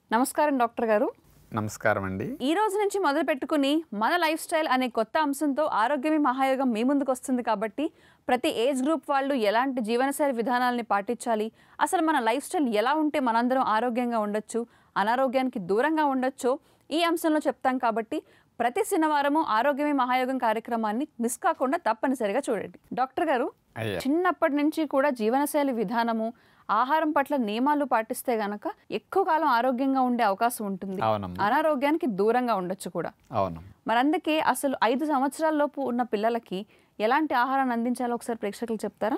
నమస్కారం డాక్టర్ గారు నమస్కారం అండి ఈ రోజు నుంచి మొదలు పెట్టుకుని మన లైఫ్ స్టైల్ అనే కొత్త అంశంతో ఆరోగ్యమే మహాయోగం మీ ముందుకు వస్తుంది కాబట్టి ప్రతి ఏజ్ గ్రూప్ వాళ్ళు ఎలాంటి జీవనశైలి విధానాలని పాటించాలి అసలు మన లైఫ్ స్టైల్ ఎలా ఉంటే మనందరం ఆరోగ్యంగా ఉండొచ్చు అనారోగ్యానికి దూరంగా ఉండొచ్చో ఈ అంశంలో చెప్తాం కాబట్టి ప్రతి శనివారము ఆరోగ్యమే మహాయోగం కార్యక్రమాన్ని మిస్ కాకుండా తప్పనిసరిగా చూడండి డాక్టర్ గారు అయ్యా చిన్నప్పటి నుంచి కూడా జీవనశైలి విధానము ఆహారం పట్ల నియమాలు పాటిస్తే గనక ఎక్కువ కాలం ఆరోగ్యంగా ఉండే అవకాశం ఉంటుంది అవునమ్మా అనారోగ్యానికి దూరంగా ఉండొచ్చు కూడా అవును మరి అందుకే అసలు ఐదు సంవత్సరాల లోపు ఉన్న పిల్లలకి ఎలాంటి ఆహారాన్ని అందించాలో ఒకసారి ప్రేక్షకులు చెప్తారా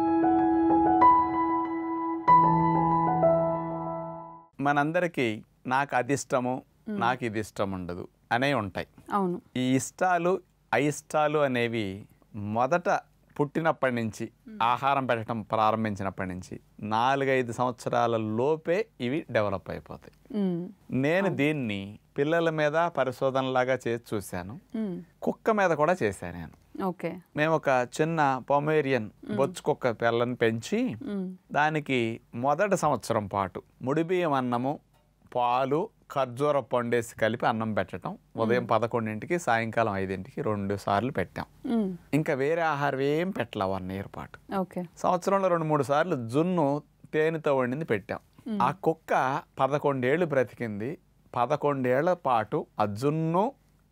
మనందరికీ నాకు అది ఇష్టము నాకు ఇది ఇష్టం ఉండదు అనేవి ఉంటాయి అవును ఈ ఇష్టాలు అయిష్టాలు అనేవి మొదట పుట్టినప్పటి నుంచి ఆహారం పెట్టడం ప్రారంభించినప్పటి నుంచి నాలుగైదు సంవత్సరాల లోపే ఇవి డెవలప్ అయిపోతాయి ఉమ్, నేను దీన్ని పిల్లల మీద పరిశోధనలాగా చేసి చూశాను ఉమ్, కుక్క మీద కూడా చేశాను నేను ఓకే మేము ఒక చిన్న పొమేరియన్ బొచ్చు కుక్క పిల్లని పెంచి ఉమ్, దానికి మొదటి సంవత్సరం పాటు ముడిబియ్యం అన్నము పాలు ఖర్జూర పండేసి కలిపి అన్నం పెట్టడం ఉదయం పదకొండింటికి సాయంకాలం ఐదింటికి రెండు సార్లు పెట్టాం ఉమ్, ఇంకా వేరే ఆహారం ఏం పెట్టలే వన్ ఇయర్ పాటు ఓకే సంవత్సరంలో రెండు మూడు సార్లు జున్ను తేనెతో వండింది పెట్టాం ఆ కుక్క పదకొండేళ్ళు బ్రతికింది పదకొండేళ్ల పాటు ఆ జున్ను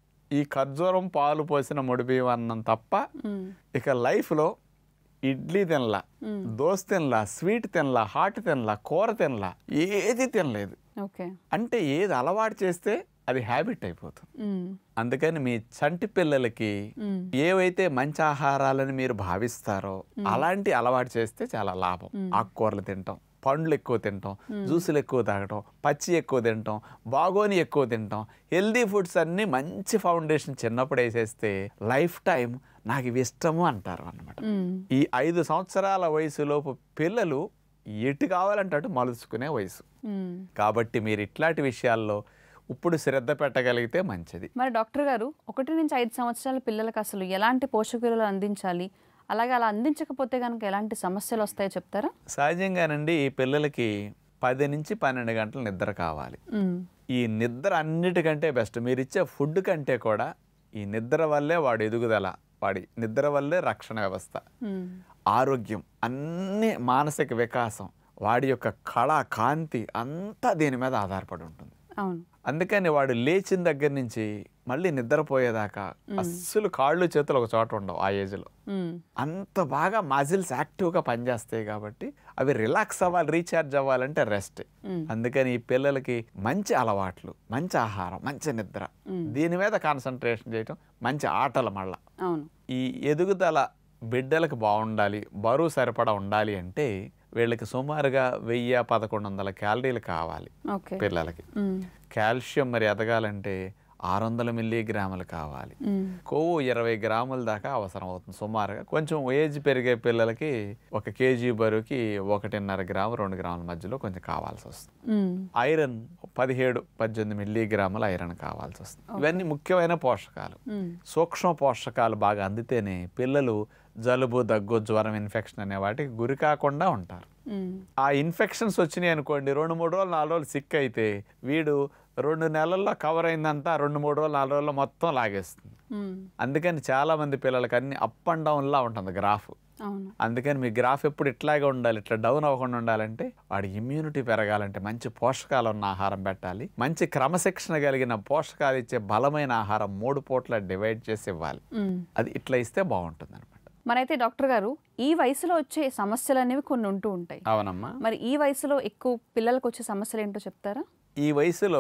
ఈ ఖర్జూరం పాలు పోసిన ముడిబియ్యం అన్నం తప్ప ఉమ్, ఇక లైఫ్లో ఇడ్లీ తినలా దోశ తినలా స్వీట్ తినలా హాట్ తినలా కూర తినలా ఏది తినలేదు ఓకే అంటే ఏది అలవాటు చేస్తే అది హ్యాబిట్ అయిపోతుంది ఉమ్, అందుకని మీ చంటి పిల్లలకి ఉమ్, ఏవైతే మంచి ఆహారాలని మీరు భావిస్తారో అలాంటి అలవాటు చేస్తే చాలా లాభం ఆకుకూరలు తింటాం పండ్లు ఎక్కువ తింటాం జ్యూసులు ఎక్కువ తాగటం పచ్చి ఎక్కువ తింటాం బాగోని ఎక్కువ తింటాం హెల్దీ ఫుడ్స్ అన్నీ మంచి ఫౌండేషన్ చిన్నప్పుడు వేసేస్తే లైఫ్ టైం నాకు ఇవి ఇష్టము అంటారు అన్నమాట ఉమ్, ఈ ఐదు సంవత్సరాల వయసులోపు పిల్లలు ఎటు కావాలంటే అటు మలుచుకునే వయసు ఉమ్. కాబట్టి మీరు ఇట్లాంటి విషయాల్లో ఇప్పుడు శ్రద్ధ పెట్టగలిగితే మంచిది మరి డాక్టర్ గారు ఒకటి నుంచి ఐదు సంవత్సరాల పిల్లలకు అసలు ఎలాంటి పోషక విలువలు అందించాలి అలాగే అలా అందించకపోతే కనుక ఎలాంటి సమస్యలు వస్తాయో చెప్తారా సహజంగానండి ఈ పిల్లలకి పది నుంచి పన్నెండు గంటలు నిద్ర కావాలి ఉమ్, ఈ నిద్ర అన్నిటికంటే బెస్ట్ మీరు ఇచ్చే ఫుడ్ కంటే కూడా ఈ నిద్ర వల్లే వాడి ఎదుగుదల వాడి నిద్ర వల్లే రక్షణ వ్యవస్థ ఉమ్, ఆరోగ్యం అన్ని మానసిక వికాసం వాడి యొక్క కళ కాంతి అంతా దీని మీద ఆధారపడి ఉంటుంది అవును అందుకని వాడు లేచిన దగ్గర నుంచి మళ్ళీ నిద్రపోయేదాకా అస్సలు కాళ్ళు చేతులు ఒక చోట ఉండవు ఆ ఏజ్లో ఉమ్, అంత బాగా మజిల్స్ యాక్టివ్గా పనిచేస్తాయి కాబట్టి అవి రిలాక్స్ అవ్వాలి రీఛార్జ్ అవ్వాలంటే రెస్ట్ మ్మ్. అందుకని ఈ పిల్లలకి మంచి అలవాట్లు మంచి ఆహారం మంచి నిద్ర దీని మీద కాన్సన్ట్రేషన్ చేయటం మంచి ఆటలు మళ్ళా అవును ఈ ఎదుగుదల బిడ్డలకు బాగుండాలి బరువు సరిపడా ఉండాలి అంటే వీళ్ళకి సుమారుగా వెయ్యి పదకొండు వందల క్యాలరీలు కావాలి ఓకే పిల్లలకి ఉమ్, కాల్షియం మరి ఎదగాలంటే ఆరు వందల మిల్లీగ్రాములు కావాలి ఉమ్, కొవ్వు ఇరవై గ్రాముల దాకా అవసరం అవుతుంది సుమారుగా కొంచెం ఏజ్ పెరిగే పిల్లలకి ఒక కేజీ బరువుకి ఒకటిన్నర గ్రాము రెండు గ్రాముల మధ్యలో కొంచెం కావాల్సి వస్తుంది ఉమ్, ఐరన్ పదిహేడు పద్దెనిమిది మిల్లీగ్రాముల ఐరన్ కావాల్సి వస్తుంది ఇవన్నీ ముఖ్యమైన పోషకాలు ఉమ్, సూక్ష్మ పోషకాలు బాగా అందితేనే పిల్లలు జలుబు దగ్గు జ్వరం ఇన్ఫెక్షన్ అనే వాటికి గురి కాకుండా ఉంటారు ఉమ్, ఆ ఇన్ఫెక్షన్స్ వచ్చినాయి అనుకోండి రెండు మూడు రోజులు నాలుగు రోజులు సిక్ అయితే వీడు రెండు నెలల్లో కవర్ అయిందంతా రెండు మూడు రోజులు నాలుగు రోజుల్లో మొత్తం లాగేస్తుంది ఉమ్, అందుకని చాలామంది పిల్లలకి అన్ని అప్ అండ్ డౌన్లా ఉంటుంది గ్రాఫ్ అవును అందుకని మీ గ్రాఫ్ ఎప్పుడు ఇట్లాగే ఉండాలి ఇట్లా డౌన్ అవ్వకుండా ఉండాలంటే వాడి ఇమ్యూనిటీ పెరగాలంటే మంచి పోషకాలు ఉన్న ఆహారం పెట్టాలి మంచి క్రమశిక్షణ కలిగిన పోషకాలు ఇచ్చే బలమైన ఆహారం మూడు పూట్ల డివైడ్ చేసి ఇవ్వాలి ఉమ్. అది ఇట్లా ఇస్తే బాగుంటుంది అనమాట మరైతే డాక్టర్ గారు ఈ వయసులో వచ్చే సమస్యలు అనేవి కొన్ని ఉంటూ ఉంటాయి అవునమ్మా మరి ఈ వయసులో ఎక్కువ పిల్లలకు వచ్చే సమస్యలు ఏంటో చెప్తారా ఈ వయసులో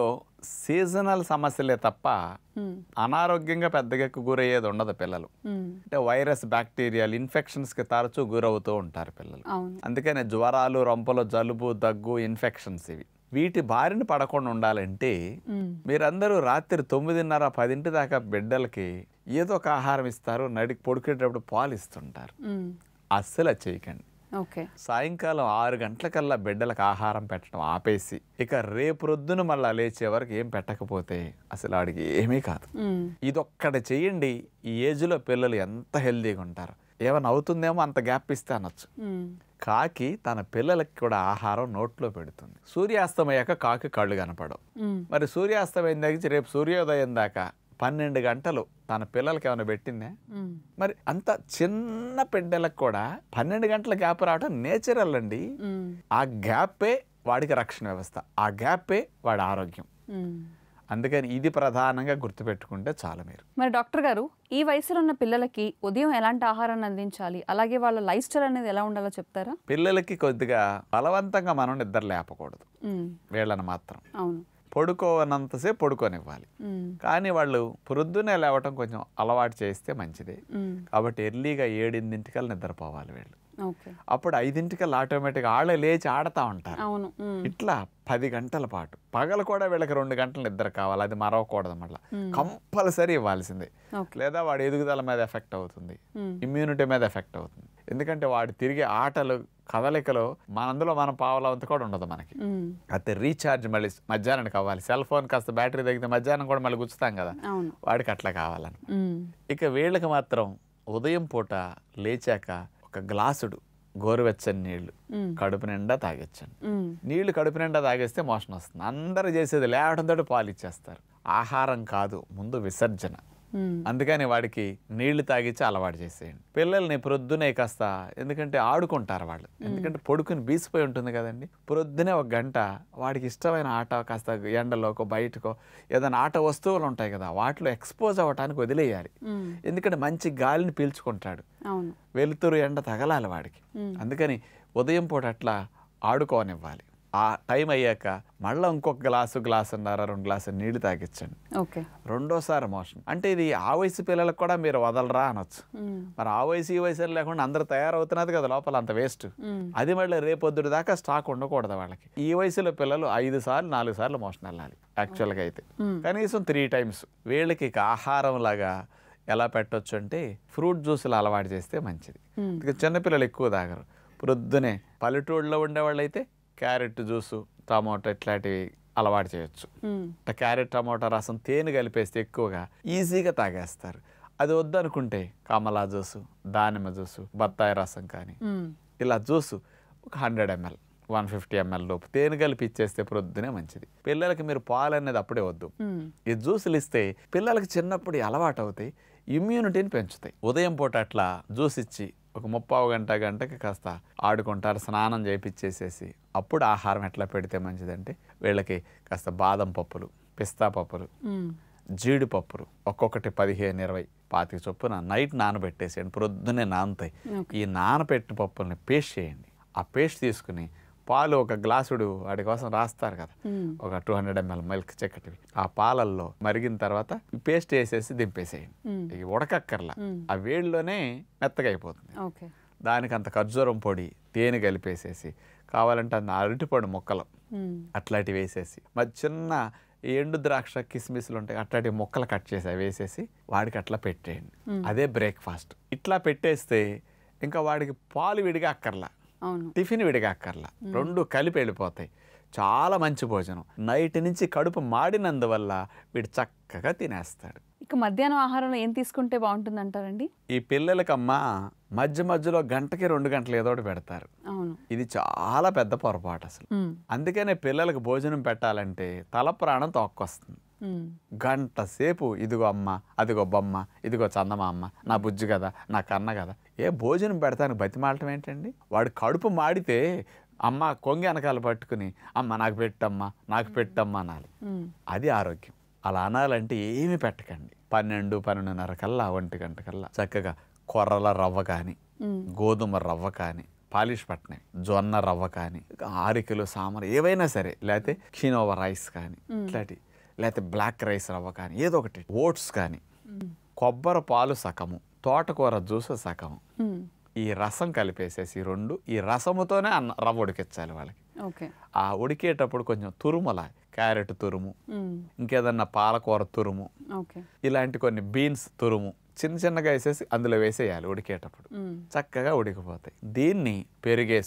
సీజనల్ సమస్యలే తప్ప ఉమ్, అనారోగ్యంగా పెద్దగా ఎక్కువ గురయ్యేది ఉండదు పిల్లలు ఉమ్, అంటే వైరస్ బ్యాక్టీరియాలు ఇన్ఫెక్షన్స్కి తరచూ గురవుతూ ఉంటారు పిల్లలు అవును అందుకనే జ్వరాలు రొంపలు జలుబు దగ్గు ఇన్ఫెక్షన్స్ ఇవి వీటి బారిన పడకుండా ఉండాలంటే ఉమ్, మీరందరూ రాత్రి తొమ్మిదిన్నర పదింటి దాకా బిడ్డలకి ఏదో ఒక ఆహారం ఇస్తారు నడికి పొడికేటప్పుడు పాలు ఇస్తుంటారు ఉమ్, అస్సలు అది చేయకండి ఓకే సాయంకాలం ఆరు గంటలకల్లా బిడ్డలకు ఆహారం పెట్టడం ఆపేసి ఇక రేపు రొద్దున మళ్ళీ లేచే వరకు ఏం పెట్టకపోతే అసలు వాడికి ఏమీ కాదు ఉమ్, ఇదొక్కటి చెయ్యండి ఈ ఏజ్లో పిల్లలు ఎంత హెల్తీగా ఉంటారు ఏమైనా అవుతుందేమో అంత గ్యాప్ ఇస్తే అనొచ్చు ఉమ్, కాకి తన పిల్లలకి కూడా ఆహారం నోట్లో పెడుతుంది సూర్యాస్తమయ్యాక కాకి కళ్ళు కనపడవు మ్మ్. మరి సూర్యాస్తమయం దగ్గర రేపు సూర్యోదయం దాకా పన్నెండు గంటలు తన పిల్లలకి ఏమైనా పెట్టిందే మ్మ్. మరి అంత చిన్న బిడ్డలకు కూడా పన్నెండు గంటల గ్యాప్ రావడం నేచురల్ అండి మ్మ్. ఆ గ్యాపే వాడికి రక్షణ వ్యవస్థ ఆ గ్యాపే వాడి ఆరోగ్యం మ్మ్. అందుకని ఇది ప్రధానంగా గుర్తుపెట్టుకుంటే చాలు మీరు మరి డాక్టర్ గారు ఈ వయసులో ఉన్న పిల్లలకి ఉదయం ఎలాంటి ఆహారాన్ని అందించాలి అలాగే వాళ్ళ లైఫ్ స్టైల్ అనేది ఎలా ఉండాలో చెప్తారా పిల్లలకి కొద్దిగా బలవంతంగా మనం నిద్ర లేపకూడదు మ్మ్. వీళ్ళని మాత్రం అవును పడుకోనంతసేపు పడుకోనివ్వాలి మ్మ్. కానీ వాళ్ళు పొద్దున్నే లేవటం కొంచెం అలవాటు చేస్తే మంచిది మ్మ్. కాబట్టి ఎర్లీగా ఏడింటికల్లా నిద్రపోవాలి వీళ్ళు ఓకే అప్పుడు ఐదింటికల్లా ఆటోమేటిక్గా ఆళ్ళే లేచి ఆడుతూ ఉంటారు అవును మ్మ్. ఇట్లా పది గంటల పాటు పగలు కూడా వీళ్ళకి రెండు గంటల నిద్ర కావాలి అది మరవకూడదు మళ్ళీ కంపల్సరీ ఇవ్వాల్సిందే ఓకే లేదా వాడి ఎదుగుదల మీద ఎఫెక్ట్ అవుతుంది మ్మ్. ఇమ్యూనిటీ మీద ఎఫెక్ట్ అవుతుంది ఎందుకంటే వాడు తిరిగే ఆటలు కదలికలు మనందులో మన పావలంత కూడా ఉండదు మనకి మ్మ్. అయితే రీఛార్జ్ మళ్ళీ మధ్యాహ్నానికి అవ్వాలి సెల్ ఫోన్ కాస్త బ్యాటరీ తగ్గితే మధ్యాహ్నం కూడా మళ్ళీ గుచ్చుతాం కదా అవును వాడికి అట్లా కావాలని మ్మ్. ఇక వీళ్ళకి మాత్రం ఉదయం పూట లేచాక ఒక గ్లాసుడు గోరువెచ్చని నీళ్లు మ్మ్. కడుపు నిండా తాగొచ్చండి మ్మ్. నీళ్లు కడుపు నిండా తాగేస్తే మోషన్ వస్తుంది అందరూ చేసేది లేవడంతో పాలు ఇచ్చేస్తారు ఆహారం కాదు ముందు విసర్జన మ్మ్. అందుకని వాడికి నీళ్లు తాగిచ్చి అలవాటు చేసేయండి పిల్లల్ని ప్రొద్దునే కాస్త ఎందుకంటే ఆడుకుంటారు వాళ్ళు ఎందుకంటే పొడుకుని బీసిపోయి ఉంటుంది కదండి ప్రొద్దునే ఒక గంట వాడికి ఇష్టమైన ఆట కాస్త ఎండలోకో బయటకో ఏదైనా ఆట వస్తువులు ఉంటాయి కదా వాటిలో ఎక్స్పోజ్ అవ్వటానికి వదిలేయాలి మ్మ్. ఎందుకంటే మంచి గాలిని పీల్చుకుంటాడు అవును వెలుతురు ఎండ తగలాలి వాడికి మ్మ్. అందుకని ఉదయం పూట అట్లా ఆడుకోనివ్వాలి ఆ టైం అయ్యాక మళ్ళీ ఇంకొక గ్లాసు గ్లాసున్నర రెండు గ్లాసు నీళ్లు తాగించండి ఓకే రెండోసారి మోషన్ అంటే ఇది ఆ వయసు పిల్లలకు కూడా మీరు వదలరా అనొచ్చు మ్మ్. మరి ఆ వయసు ఈ వయసు అని లేకుండా అందరూ తయారవుతున్నది కదా లోపల అంత వేస్ట్ మ్మ్. అది మళ్ళీ రేపొద్దుడు దాకా స్టాక్ ఉండకూడదు వాళ్ళకి ఈ వయసులో పిల్లలు ఐదు సార్లు నాలుగు సార్లు మోషన్ వెళ్ళాలి యాక్చువల్గా అయితే మ్మ్. కనీసం త్రీ టైమ్స్ వీళ్ళకి ఇక ఆహారం లాగా ఎలా పెట్టొచ్చు అంటే ఫ్రూట్ జ్యూసులు అలవాటు చేస్తే మంచిది మ్మ్. ఇక చిన్నపిల్లలు ఎక్కువ తాగరు ప్రొద్దునే పల్లెటూళ్ళలో ఉండేవాళ్ళు అయితే క్యారెట్ జ్యూసు టమాటో ఇట్లాంటివి అలవాటు చేయొచ్చు మ్మ్. ఇట్లా క్యారెట్ టమాటా రసం తేనె కలిపేస్తే ఎక్కువగా ఈజీగా తాగేస్తారు అది వద్దనుకుంటే కమలా జ్యూసు దానిమ్మ జ్యూసు బత్తాయి రసం కానీ మ్మ్. ఇలా జ్యూసు ఒక hundred ML one fifty ML లోపు తేనె కలిపి ఇచ్చేస్తే ప్రొద్దునే మంచిది పిల్లలకి మీరు పాలు అనేది అప్పుడే వద్దు మ్మ్. ఈ జ్యూసులు ఇస్తే పిల్లలకి చిన్నప్పుడు ఈ అలవాటు అవుతాయి ఇమ్యూనిటీని పెంచుతాయి ఉదయం పూట అట్లా జ్యూస్ ఇచ్చి ఒక ముప్పావు గంట గంటకి కాస్త ఆడుకుంటారు స్నానం చేపిచ్చేసేసి అప్పుడు ఆహారం ఎట్లా పెడితే మంచిదంటే వీళ్ళకి కాస్త బాదం పప్పులు పిస్తా పప్పులు మ్మ్. జీడిపప్పులు ఒక్కొక్కటి పదిహేను ఇరవై పాతిక చొప్పున నైట్ నానబెట్టేసేయండి ప్రొద్దునే నానుతాయి ఓకే. ఈ నానబెట్టిన పప్పుల్ని పేస్ట్ చేయండి ఆ పేస్ట్ తీసుకుని పాలు ఒక గ్లాసుడు వాడి కోసం రాస్తారు కదా మ్మ్. ఒక టూ హండ్రెడ్ ఎంఎల్ మిల్క్ చక్కటివి ఆ పాలల్లో మరిగిన తర్వాత ఈ పేస్ట్ వేసేసి దింపేసేయండి మ్మ్. ఇవి ఉడకక్కర్లా మ్మ్. ఆ వేడిలోనే మెత్తగా అయిపోతుంది ఓకే దానికి అంత ఖర్జూరం పొడి తేనె కలిపేసేసి కావాలంటే అంత అరటిపండు ముక్కలు మ్మ్. అట్లాంటివి వేసేసి మరి చిన్న ఈ ఎండు ద్రాక్ష కిస్మిస్లు ఉంటాయి అట్లాంటి ముక్కలు కట్ చేసి అవి వేసేసి వాడికి అట్లా పెట్టేయండి అదే బ్రేక్ఫాస్ట్ ఇట్లా పెట్టేస్తే ఇంకా వాడికి పాలు విడిగా అక్కర్లా అవును టిఫిన్ విడిగా అక్కర్లా రెండు కలిపి వెళ్ళిపోతాయి చాలా మంచి భోజనం నైట్ నుంచి కడుపు మాడినందువల్ల వీడు చక్కగా తినేస్తాడు ఇక మధ్యాహ్నం ఆహారంలో ఏం తీసుకుంటే బాగుంటుంది అంటారండి ఈ పిల్లలకమ్మా మధ్య మధ్యలో గంటకి రెండు గంటలు ఏదో ఒకటి పెడతారు అవును ఇది చాలా పెద్ద పొరపాటు అసలు మ్మ్. అందుకనే పిల్లలకు భోజనం పెట్టాలంటే తల ప్రాణం తొక్కొస్తుంది మ్మ్. గంట సేపు ఇదిగో అమ్మ అదిగో బొమ్మ ఇదిగో చందమా అమ్మ నా బుజ్జి కదా నా కన్న కదా ఏ భోజనం పెడతానికి బతిమాలటం ఏంటండి వాడు కడుపు మాడితే అమ్మ కొంగి వెనకాల పట్టుకుని అమ్మ నాకు పెట్టమ్మా నాకు పెట్టమ్మా అనాలి మ్మ్. అది ఆరోగ్యం అలా అనాలంటే ఏమీ పెట్టకండి పన్నెండు పన్నెండున్నర కల్లా ఒంటి గంట కల్లా చక్కగా కొర్రల రవ్వ కానీ మ్మ్. గోధుమ రవ్వ కానీ పాలిష్ పట్టినవి జొన్న రవ్వ కానీ ఆరికలు సామర ఏవైనా సరే లేకపోతే కినోవా రైస్ కానీ ఇట్లాంటి లేకపోతే బ్లాక్ రైస్ రవ్వ కానీ ఏదో ఒకటి ఓట్స్ కానీ మ్మ్. కొబ్బరి పాలు సగము తోటకూర జ్యూస్ సగము మ్మ్. ఈ రసం కలిపేసేసి ఈ రెండు ఈ రసముతోనే అన్న రవ్వ ఉడికించాలి వాళ్ళకి ఓకే ఆ ఉడికేటప్పుడు కొంచెం తురుముల క్యారెట్ తురుము మ్మ్. ఇంకేదన్నా పాలకూర తురుము ఓకే ఇలాంటి కొన్ని బీన్స్ తురుము చిన్న చిన్నగా వేసేసి అందులో వేసేయాలి ఉడికేటప్పుడు మ్మ్. చక్కగా ఉడికిపోతాయి దీన్ని పెరిగేసి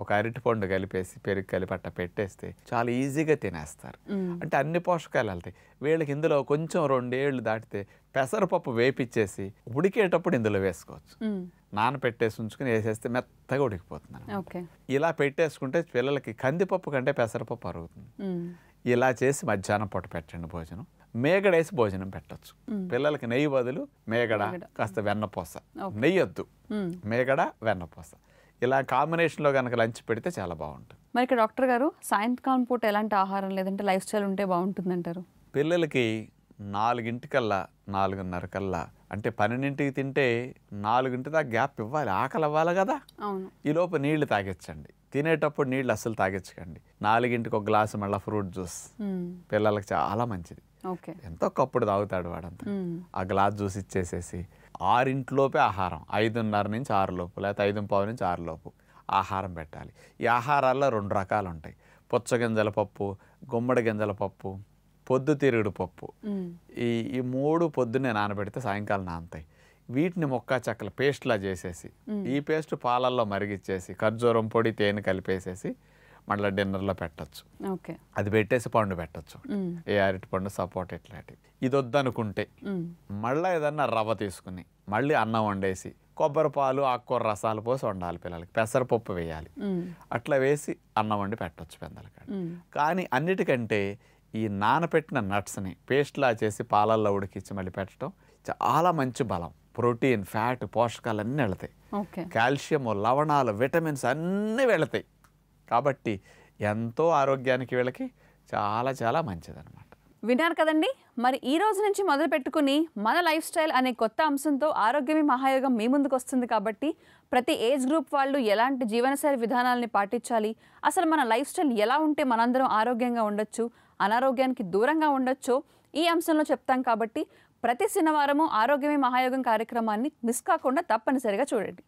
ఒక అరటిపండు కలిపేసి పెరుగు కలిపి అట్ట పెట్టేస్తే చాలా ఈజీగా తినేస్తారు అంటే అన్ని పోషకాలు వెళ్తాయి వీళ్ళకి ఇందులో కొంచెం రెండేళ్ళు దాటితే పెసరపప్పు వేపిచ్చేసి ఉడికేటప్పుడు ఇందులో వేసుకోవచ్చు నానపెట్టేసి ఉంచుకుని వేసేస్తే మెత్తగా ఉడికిపోతుంది ఓకే ఇలా పెట్టేసుకుంటే పిల్లలకి కందిపప్పు కంటే పెసరపప్పు అరుగుతుంది ఇలా చేసి మధ్యాహ్నం పూట పెట్టండి భోజనం మేగడేసి భోజనం పెట్టచ్చు పిల్లలకి నెయ్యి బదులు మేగడ కాస్త వెన్నపూస నెయ్యి వద్దు మేగడ వెన్నపూస ఇలా కాంబినేషన్లో కనుక లంచ్ పెడితే చాలా బాగుంటుంది మరి ఇక్కడ డాక్టర్ గారు సాయంకాలం పూట ఎలాంటి ఆహారం లేదంటే లైఫ్ స్టైల్ ఉంటే బాగుంటుందంటారు పిల్లలకి నాలుగింటికల్లా నాలుగున్నర కల్లా అంటే పన్నెండింటికి తింటే నాలుగింటి దాకా గ్యాప్ ఇవ్వాలి ఆకలి అవ్వాలి కదా అవును ఈ లోపు నీళ్లు తాగించండి తినేటప్పుడు నీళ్ళు అస్సలు తాగించకండి నాలుగింటికి ఒక గ్లాసు మళ్ళీ ఫ్రూట్ జ్యూస్ పిల్లలకి చాలా మంచిది ఓకే ఎంతో కప్పుడు తాగుతాడు వాడంతా ఆ గ్లాస్ జ్యూస్ ఇచ్చేసేసి ఆరింట్లోపే ఆహారం ఐదున్నర నుంచి ఆరు లోపు లేకపోతే ఐదు పావు నుంచి ఆరు లోపు ఆహారం పెట్టాలి ఈ ఆహారాల్లో రెండు రకాలు ఉంటాయి పుచ్చగింజల పప్పు గుమ్మడి గింజల పప్పు పొద్దుతిరుగుడు పప్పు ఈ ఈ మూడు పొద్దున్నే నానబెడితే సాయంకాలం నానతాయి వీటిని మొక్క చెక్కల పేస్ట్లా చేసేసి ఈ పేస్ట్ పాలల్లో మరిగిచ్చేసి ఖర్జూరం పొడి తేనె కలిపేసేసి మళ్ళీ డిన్నర్లో పెట్టచ్చు ఓకే అది పెట్టేసి పండు పెట్టచ్చు ఏ అరటి పండు సపోర్ట్ ఇట్లాంటివి ఇది వద్దనుకుంటే మళ్ళీ ఏదన్నా రవ్వ తీసుకుని మళ్ళీ అన్నం వండేసి కొబ్బరి పాలు ఆకుకూర రసాలు పోసి వండాలి పిల్లలకి పెసరపప్పు వేయాలి అట్లా వేసి అన్నం వండి పెట్టచ్చు పెందలకాడ కానీ అన్నిటికంటే ఈ నానపెట్టిన నట్స్ని పేస్ట్లా చేసి పాలల్లో ఉడికించి మళ్ళీ పెట్టడం చాలా మంచి బలం ప్రోటీన్ ఫ్యాట్ పోషకాలు అన్నీ వెళతాయి ఓకే కాల్షియం లవణాలు విటమిన్స్ అన్నీ వెళతాయి కాబట్టి ఎంతో ఆరోగ్యానికి వీళ్ళకి చాలా చాలా మంచిదన్నమాట విన్నారు కదండి మరి ఈ రోజు నుంచి మొదలు పెట్టుకుని మన లైఫ్ స్టైల్ అనే కొత్త అంశంతో ఆరోగ్యమే మహాయోగం మీ ముందుకు వస్తుంది కాబట్టి ప్రతి ఏజ్ గ్రూప్ వాళ్ళు ఎలాంటి జీవనశైలి విధానాలని పాటించాలి అసలు మన లైఫ్ స్టైల్ ఎలా ఉంటే మనందరం ఆరోగ్యంగా ఉండొచ్చు అనారోగ్యానికి దూరంగా ఉండొచ్చో ఈ అంశంలో చెప్తాం కాబట్టి ప్రతి శనివారము ఆరోగ్యమే మహాయోగం కార్యక్రమాన్ని మిస్ కాకుండా తప్పనిసరిగా చూడండి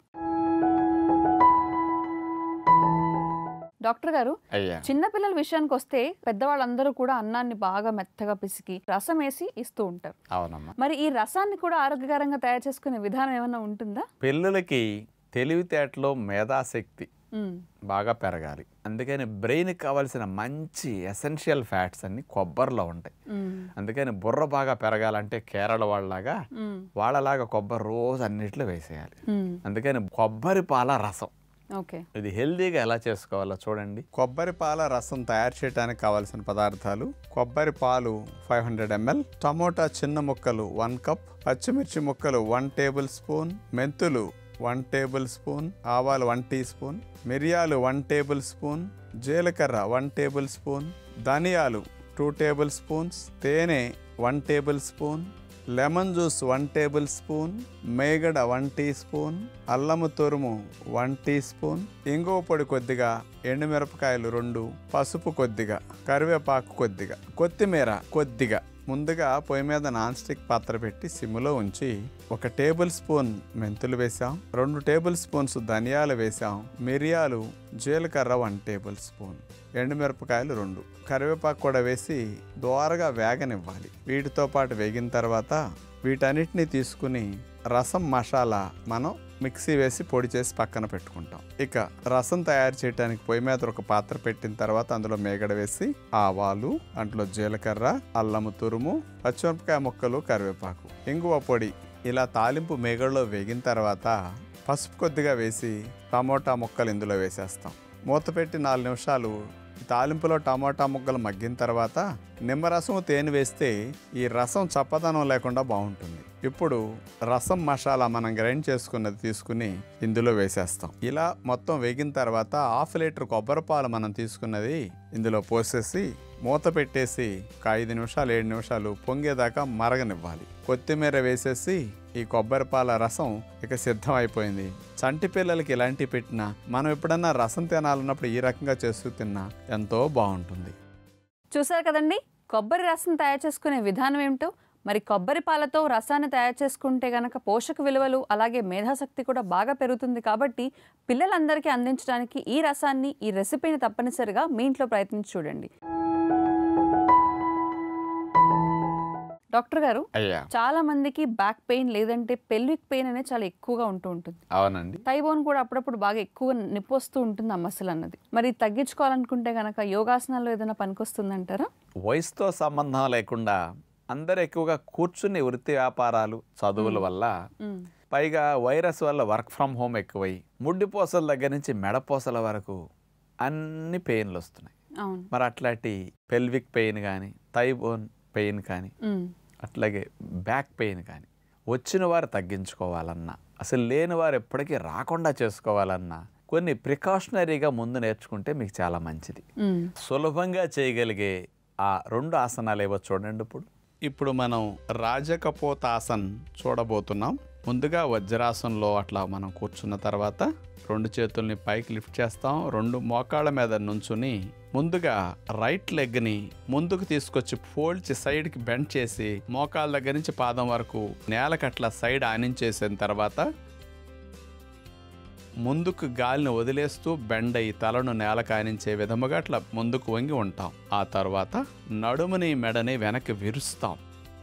డాక్టర్ గారు అయ్యా చిన్నపిల్లల విషయానికి వస్తే పెద్దవాళ్ళందరూ కూడా అన్నాన్ని బాగా మెత్తగా పిసికి రసం వేసి ఇస్తూ ఉంటారు అవునమ్మా మరి ఈ రసాన్ని కూడా ఆరోగ్యకరంగా తయారు చేసుకునే విధానం ఏమైనా ఉంటుందా పిల్లలకి తెలివితేటలో మేధాశక్తి ఉమ్, బాగా పెరగాలి అందుకని బ్రెయిన్కి కావాల్సిన మంచి ఎసెన్షియల్ ఫ్యాట్స్ అన్ని కొబ్బరిలో ఉంటాయి ఉమ్, అందుకని బుర్ర బాగా పెరగాలంటే కేరళ వాళ్ళలాగా ఉమ్, వాళ్ళలాగా కొబ్బరి రోజు అన్నిట్లో వేసేయాలి ఉమ్, అందుకని కొబ్బరి పాల రసం ఓకే ఇది హెల్దీగా ఎలా చేసుకోవాలో చూడండి కొబ్బరి పాల రసం తయారు చేయడానికి కావాల్సిన పదార్థాలు కొబ్బరి పాలు ఫైవ్ హండ్రెడ్ ఎంఎల్ టమోటా చిన్న ముక్కలు వన్ కప్ పచ్చిమిర్చి ముక్కలు వన్ టేబుల్ స్పూన్ మెంతులు వన్ టేబుల్ స్పూన్ ఆవాలు వన్ టీ స్పూన్ మిరియాలు వన్ టేబుల్ స్పూన్ జీలకర్ర వన్ టేబుల్ స్పూన్ ధనియాలు టూ టేబుల్ స్పూన్స్ తేనె one tablespoon lemon juice one tablespoon మేగడ వన్ టీ స్పూన్ అల్లము తురుము వన్ టీ స్పూన్ ఇంగువ పొడి కొద్దిగా ఎండుమిరపకాయలు రెండు పసుపు కొద్దిగా కరివేపాకు కొద్దిగా కొత్తిమీర కొద్దిగా ముందుగా పొయ్యి మీద నాన్ స్టిక్ పాత్ర పెట్టి సిమ్లో ఉంచి ఒక టేబుల్ స్పూన్ మెంతులు వేసాం రెండు టేబుల్ స్పూన్స్ ధనియాలు వేసాం మిరియాలు జీలకర్ర వన్ టేబుల్ స్పూన్ ఎండుమిరపకాయలు రెండు కరివేపాకు కూడా వేసి దోరగా వేగనివ్వాలి వీటితో పాటు వేగిన తర్వాత వీటన్నిటిని తీసుకుని రసం మసాలా మనం మిక్సీ వేసి పొడి చేసి పక్కన పెట్టుకుంటాం ఇక రసం తయారు చేయడానికి పొయ్యి మీద ఒక పాత్ర పెట్టిన తర్వాత అందులో మేగడ వేసి ఆవాలు అందులో జీలకర్ర అల్లము తురుము పచ్చిమిరపకాయ ముక్కలు కరివేపాకు ఇంగువ పొడి ఇలా తాలింపు మేగడలో వేగిన తర్వాత పసుపు కొద్దిగా వేసి టమోటా ముక్కలు ఇందులో వేసేస్తాం మూత పెట్టి నాలుగు నిమిషాలు ఈ తాలింపులో టమోటా ముక్కలు మగ్గిన తర్వాత నిమ్మరసం తేనె వేస్తే ఈ రసం చప్పదనం లేకుండా బాగుంటుంది ఇప్పుడు రసం మసాలా మనం గ్రైండ్ చేసుకున్నది తీసుకుని ఇందులో వేసేస్తాం ఇలా మొత్తం వేగిన తర్వాత హాఫ్ లీటర్ కొబ్బరి పాలు మనం తీసుకున్నది ఇందులో పోసేసి మూత పెట్టేసి ఒక ఐదు నిమిషాలు ఏడు నిమిషాలు పొంగేదాకా మరగనివ్వాలి కొత్తిమీర వేసేసి ఈ కొబ్బరి పాల రసం ఇక సిద్ధం అయిపోయింది చంటి పిల్లలకి ఇలాంటివి పెట్టినా మనం ఎప్పుడన్నా రసం తినాలన్నప్పుడు ఈ రకంగా చేస్తూ తిన్నా ఎంతో బాగుంటుంది చూసారు కదండి కొబ్బరి రసం తయారు చేసుకునే విధానం ఏమిటో మరి కొబ్బరి పాలతో రసాన్ని తయారు చేసుకుంటే గనక పోషక విలువలు అలాగే మేధాశక్తి కూడా బాగా పెరుగుతుంది కాబట్టి పిల్లలందరికీ అందించడానికి ఈ రసాన్ని ఈ రెసిపీని తప్పనిసరిగా మీ ఇంట్లో ప్రయత్నించి చూడండి డాక్టర్ గారు అయ్యా చాలా మందికి బ్యాక్ పెయిన్ లేదంటే పెల్విక్ పెయిన్ అనేది చాలా ఎక్కువగా ఉంటూ ఉంటుంది అవునండి థైబోన్ కూడా అప్పుడప్పుడు బాగా ఎక్కువ నొప్పి వస్తూ ఉంటుంది ఆ మసిల్ అన్నది మరి ఇది తగ్గించుకోవాలనుకుంటే గనక యోగాసనాల్లో ఏదైనా పనికొస్తుందంటారా వయసుతో సంబంధం లేకుండా అందరు ఎక్కువగా కూర్చుని వృత్తి వ్యాపారాలు చదువుల వల్ల మ్మ్. పైగా వైరస్ వల్ల వర్క్ ఫ్రమ్ హోమ్ ఎక్కువై ముడ్డిపోసల దగ్గర నుంచి మెడపోసల వరకు అన్ని పెయిన్లు వస్తున్నాయి అవును మరి అట్లాంటి పెల్విక్ పెయిన్ కానీ థైబోన్ పెయిన్ కానీ మ్మ్. అట్లాగే బ్యాక్ పెయిన్ కానీ వచ్చిన వారు తగ్గించుకోవాలన్నా అసలు లేని వారు ఎప్పటికీ రాకుండా చేసుకోవాలన్నా కొన్ని ప్రికాషనరీగా ముందు నేర్చుకుంటే మీకు చాలా మంచిది మ్మ్. సులభంగా చేయగలిగే ఆ రెండు ఆసనాలు ఏవో చూడండి ఇప్పుడు ఇప్పుడు మనం రాజకపోతాసన్ చూడబోతున్నాం ముందుగా వజ్రాసనంలో అట్లా మనం కూర్చున్న తర్వాత రెండు చేతుల్ని పైకి లిఫ్ట్ చేస్తాం రెండు మోకాళ్ళ మీద నుంచుని ముందుగా రైట్ లెగ్ని ముందుకు తీసుకొచ్చి ఫోల్డ్ సైడ్కి బెండ్ చేసి మోకాళ్ళ దగ్గర నుంచి పాదం వరకు నేలకట్లా సైడ్ ఆనించేసిన తర్వాత ముందుకు గాలిని వదిలేస్తూ బెండ్ అయి తలను నేల కానించే విధముగా అట్లా ముందుకు వంగి ఉంటాం ఆ తర్వాత నడుముని మెడని వెనక్కి విరుస్తాం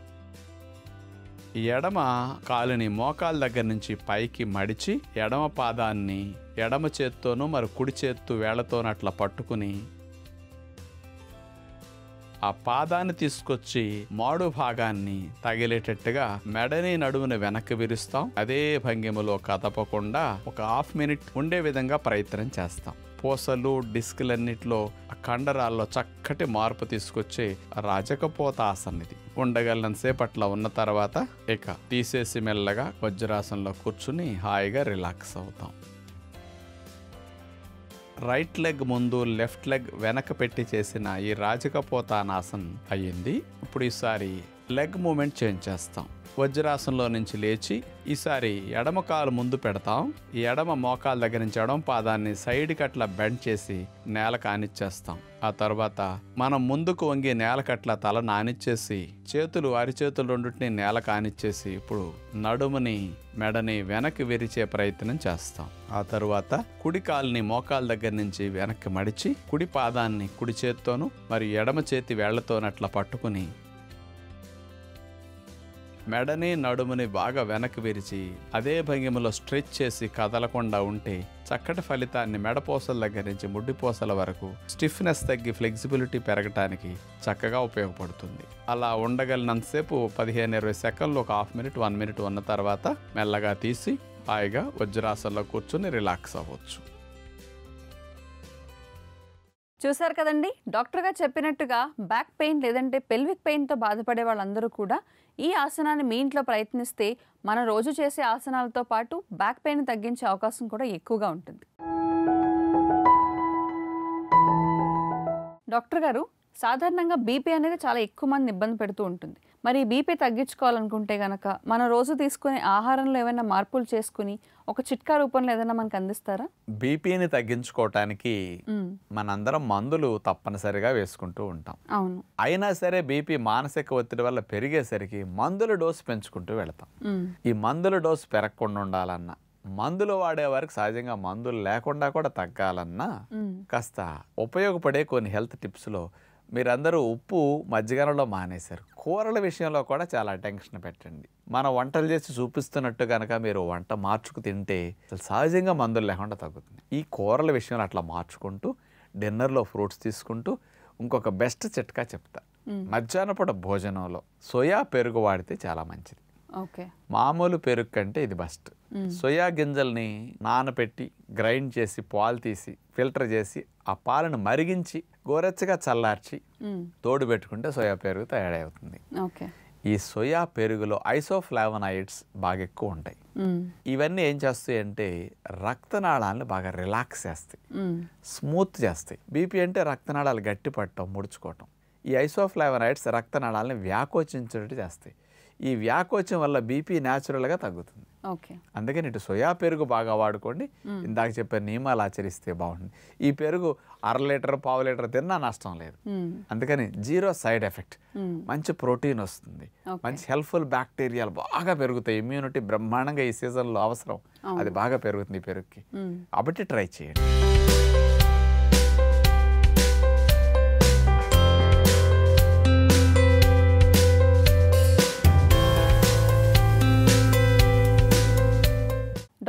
ఎడమ కాలుని మోకాల దగ్గర నుంచి పైకి మడిచి ఎడమ పాదాన్ని ఎడమ చేత్తోనూ మరి కుడి చేత్తు వేళ్లతోనూ అట్లా పట్టుకుని ఆ పాదాన్ని తీసుకొచ్చి మాడు భాగాన్ని తగిలేటట్టుగా మెడని నడుముని వెనక్కి విరుస్తాం అదే భంగిమలో కదపకుండా ఒక హాఫ్ మినిట్ ఉండే విధంగా ప్రయత్నం చేస్తాం పూసలు డిస్కులన్నిట్లో ఆ కండరాల్లో చక్కటి మార్పు తీసుకొచ్చి రాజకపోత ఆసనం ఇది ఉండగలనంతసేపు అట్లా ఉన్న తర్వాత ఇక తీసేసి మెల్లగా వజ్రాసనంలో కూర్చుని హాయిగా రిలాక్స్ అవుతాం రైట్ లెగ్ ముందు లెఫ్ట్ లెగ్ వెనక పెట్టి చేసిన ఈ రాజకపోతానాసన్ అయ్యింది ఇప్పుడు ఈసారి లెగ్ మూమెంట్ చేంజ్ చేస్తాం వజ్రాసనంలో నుంచి లేచి ఈసారి ఎడమ కాలు ముందు పెడతాం ఈ ఎడమ మోకాల దగ్గర నుంచి ఎడమ పాదాన్ని సైడ్కి అట్లా బెండ్ చేసి నేల కానిచ్చేస్తాం ఆ తర్వాత మనం ముందుకు వంగి నేల కట్ల తల నానిచ్చేసి చేతులు అరిచేతులు రెండింటిని నేల కానిచ్చేసి ఇప్పుడు నడుముని మెడని వెనక్కి విరిచే ప్రయత్నం చేస్తాం ఆ తరువాత కుడి కాలుని మోకాల దగ్గర నుంచి వెనక్కి మడిచి కుడి పాదాన్ని కుడి చేత్తోను మరి ఎడమ చేతి వేళ్లతోను అట్లా పట్టుకుని మెడని నడుముని బాగా వెనక్కి విరిచి అదే భంగిమలో స్ట్రెచ్ చేసి కదలకుండా ఉంటే చక్కటి ఫలితాన్ని మెడపోసల దగ్గర నుంచి ముడ్డిపోసల వరకు స్టిఫ్నెస్ తగ్గి ఫ్లెక్సిబిలిటీ పెరగటానికి చక్కగా ఉపయోగపడుతుంది అలా ఉండగలిగినంతసేపు పదిహేను ఇరవై సెకండ్లు ఒక హాఫ్ మినిట్ వన్ మినిట్ ఉన్న తర్వాత మెల్లగా తీసి హాయిగా వజ్రాసనంలో కూర్చొని రిలాక్స్ అవ్వచ్చు చూశారు కదండి డాక్టర్ గారు చెప్పినట్టుగా బ్యాక్ పెయిన్ లేదంటే పెల్విక్ పెయిన్తో బాధపడే వాళ్ళందరూ కూడా ఈ ఆసనాన్ని మీ ఇంట్లో ప్రయత్నిస్తే మనం రోజు చేసే ఆసనాలతో పాటు బ్యాక్ పెయిన్ తగ్గించే అవకాశం కూడా ఎక్కువగా ఉంటుంది డాక్టర్ గారు సాధారణంగా బీపీ అనేది చాలా ఎక్కువ మంది ఇబ్బంది పెడుతూ ఉంటుంది మరి బీపీ తగ్గించుకోవాలనుకుంటే గనక మనం రోజు తీసుకునే ఆహారంలో ఏమైనా మార్పులు చేసుకుని ఒక చిట్కా రూపంలో ఏదైనా మనకు అందిస్తారా బీపీని తగ్గించుకోవటానికి మ్మ్. మనందరం మందులు తప్పనిసరిగా వేసుకుంటూ ఉంటాం అవును అయినా సరే బీపీ మానసిక ఒత్తిడి వల్ల పెరిగేసరికి మందుల డోసు పెంచుకుంటూ వెళతాం మ్మ్. ఈ మందుల డోసు పెరగకుండా ఉండాలన్నా మందులు వాడే వారికి సహజంగా మందులు లేకుండా కూడా తగ్గాలన్నా మ్మ్. కాస్త ఉపయోగపడే కొన్ని హెల్త్ టిప్స్లో మీరందరూ ఉప్పు మజ్జిగనలో మానేశారు కూరల విషయంలో కూడా చాలా టెన్షన్ పెట్టండి మన వంటలు చేసి చూపిస్తున్నట్టు కనుక మీరు వంట మార్చుకు తింటే అసలు సహజంగా మందులు లేకుండా తగ్గుతుంది ఈ కూరల విషయంలో అట్లా మార్చుకుంటూ డిన్నర్లో ఫ్రూట్స్ తీసుకుంటూ ఇంకొక బెస్ట్ చిట్కా చెప్తా మ్మ్. మధ్యాహ్నపూట భోజనంలో సోయా పెరుగు వాడితే చాలా మంచిది ఓకే మామూలు పెరుగు కంటే ఇది బెస్ట్ మ్మ్. సోయా గింజల్ని నానబెట్టి గ్రైండ్ చేసి పాలు తీసి ఫిల్టర్ చేసి ఆ పాలను మరిగించి గోరెచ్చగా చల్లార్చి మ్మ్. తోడు పెట్టుకుంటే సోయా పెరుగు తయారవుతుంది ఓకే ఈ సోయా పెరుగులో ఐసోఫ్లావనాయిడ్స్ బాగా ఎక్కువ ఉంటాయి మ్మ్. ఇవన్నీ ఏం చేస్తాయి అంటే రక్తనాళాలను బాగా రిలాక్స్ చేస్తాయి మ్మ్. స్మూత్ చేస్తాయి బీపీ అంటే రక్తనాళాలు గట్టి పట్టడం ముడుచుకోవటం ఈ ఐసోఫ్లావనాయిడ్స్ రక్తనాళాలని వ్యాకోచించేటట్టు చేస్తాయి ఈ వ్యాకోచం వల్ల బీపీ న్యాచురల్గా తగ్గుతుంది ఓకే అందుకని ఇటు సోయా పెరుగు బాగా వాడుకోండి ఇందాక చెప్పే నియమాలు ఆచరిస్తే బాగుంటుంది ఈ పెరుగు అర లీటర్ పావు లీటర్ తిన్నా నష్టం లేదు మ్మ్. అందుకని జీరో సైడ్ ఎఫెక్ట్ మ్మ్. మంచి ప్రోటీన్ వస్తుంది Okay. మంచి హెల్ప్ఫుల్ బ్యాక్టీరియాలు బాగా పెరుగుతాయి ఇమ్యూనిటీ బ్రహ్మాండంగా ఈ సీజన్లో అవసరం అది బాగా పెరుగుతుంది ఈ పెరుగుకి మ్మ్. కాబట్టి ట్రై చేయండి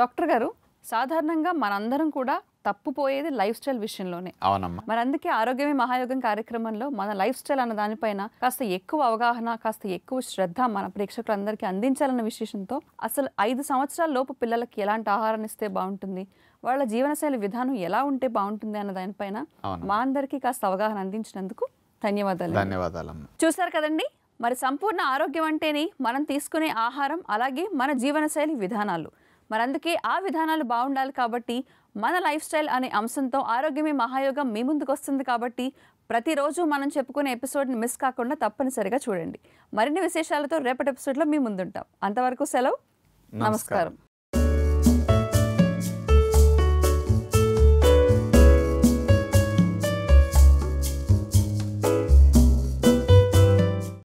డాక్టర్ గారు సాధారణంగా మనందరం కూడా తప్పుపోయేది లైఫ్ స్టైల్ విషయంలోనే అవునమ్మా మరి అందుకే ఆరోగ్యమే మహాయోగం కార్యక్రమంలో మన లైఫ్ స్టైల్ అన్న దానిపైన కాస్త ఎక్కువ అవగాహన కాస్త ఎక్కువ శ్రద్ధ మన ప్రేక్షకులందరికీ అందించాలన్న విశేషంతో అసలు ఐదు సంవత్సరాల లోపు పిల్లలకి ఎలాంటి ఆహారాన్ని ఇస్తే బాగుంటుంది వాళ్ళ జీవనశైలి విధానం ఎలా ఉంటే బాగుంటుంది అన్న దానిపైన అవును. మా అందరికీ కాస్త అవగాహన అందించినందుకు ధన్యవాదాలు ధన్యవాదాలమ్మా చూశారు కదండి మరి సంపూర్ణ ఆరోగ్యం అంటేనే మనం తీసుకునే ఆహారం అలాగే మన జీవనశైలి విధానాలు మరి అందుకే ఆ విధానాలు బాగుండాలి కాబట్టి మన లైఫ్ స్టైల్ అనే అంశంతో ఆరోగ్యమే మహాయోగం మీ ముందుకు వస్తుంది కాబట్టి ప్రతిరోజు మనం చెప్పుకునే ఎపిసోడ్ని మిస్ కాకుండా తప్పనిసరిగా చూడండి మరిన్ని విశేషాలతో రేపటి ఎపిసోడ్లో మీ ముందుంటాం అంతవరకు సెలవు నమస్కారం. నమస్కారం